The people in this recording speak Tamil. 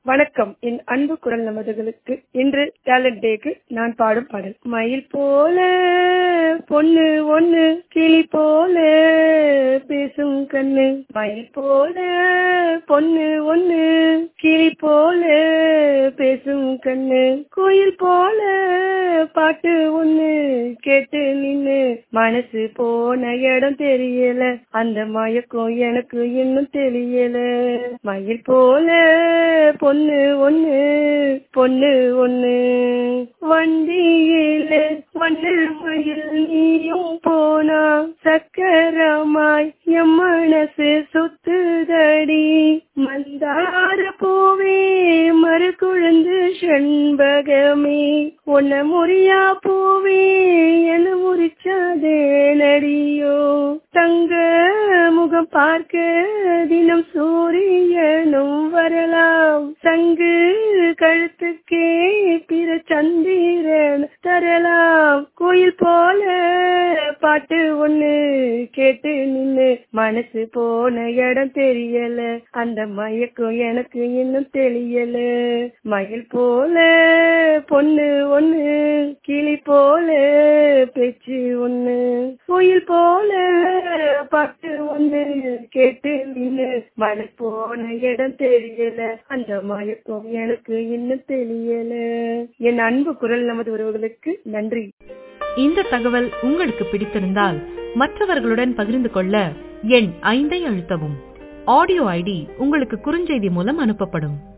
வணக்கம் என் அன்பு குரல் நமதுகளுக்கு இன்று டேலண்ட் டேக்கு நான் பாடும் பாடல் மயில் போல பொண்ணு ஒண்ணு கிளி போல பேசும் கண்ணு மயில் போல பொண்ணு ஒண்ணு கிளி போல பேசும் கண்ணு கோயில் போல பாட்டு ஒண்ணு கேட்டு நின்னு மனசு போன இடம் தெரியல அந்த மயக்கம் எனக்கு இன்னும் தெரியல மயில் போல பொண்ணு ஒண்ணு பொண்ணு ஒண்ணு வண்டியில ஒண்ணு மயில் நீயும் போனா சக்கரமாய் என் மனசு சுத்துதடி மந்தார பூவே மறு குழந்து செண்பகமே உன்ன முறியா பூவே என முறிச்சாதே நடியோ தங்க முகம் பார்க்க தினம் சூரியனும் வரலாம் சங்கு கழுத்துக்கே பிற சந்திரன் தரலாம் கோயில் போல பாட்டு ஒண்ணு கேட்டு நின்னு மனசு போன இடம் தெரியல அந்த மயக்கம் எனக்கு இன்னும் தெரியல மயில் போல பொண்ணு ஒண்ணு கிளி போல பேச்சு ஒண்ணு கோயில் போல பாட்டு ஒண்ணு கேட்டு நின்னு மலை போன இடம் தெரியல அந்த மயக்கம் எனக்கு இன்னும் தெரியல என் அன்பு குரல் நமது உறவுகளுக்கு நன்றி இந்த தகவல் உங்களுக்கு பிடித்திருந்தால் மற்றவர்களுடன் பகிர்ந்து கொள்ள எண் ஐந்தை அழுத்தவும் ஆடியோ ஐடி உங்களுக்கு குறுஞ்செய்தி மூலம் அனுப்பப்படும்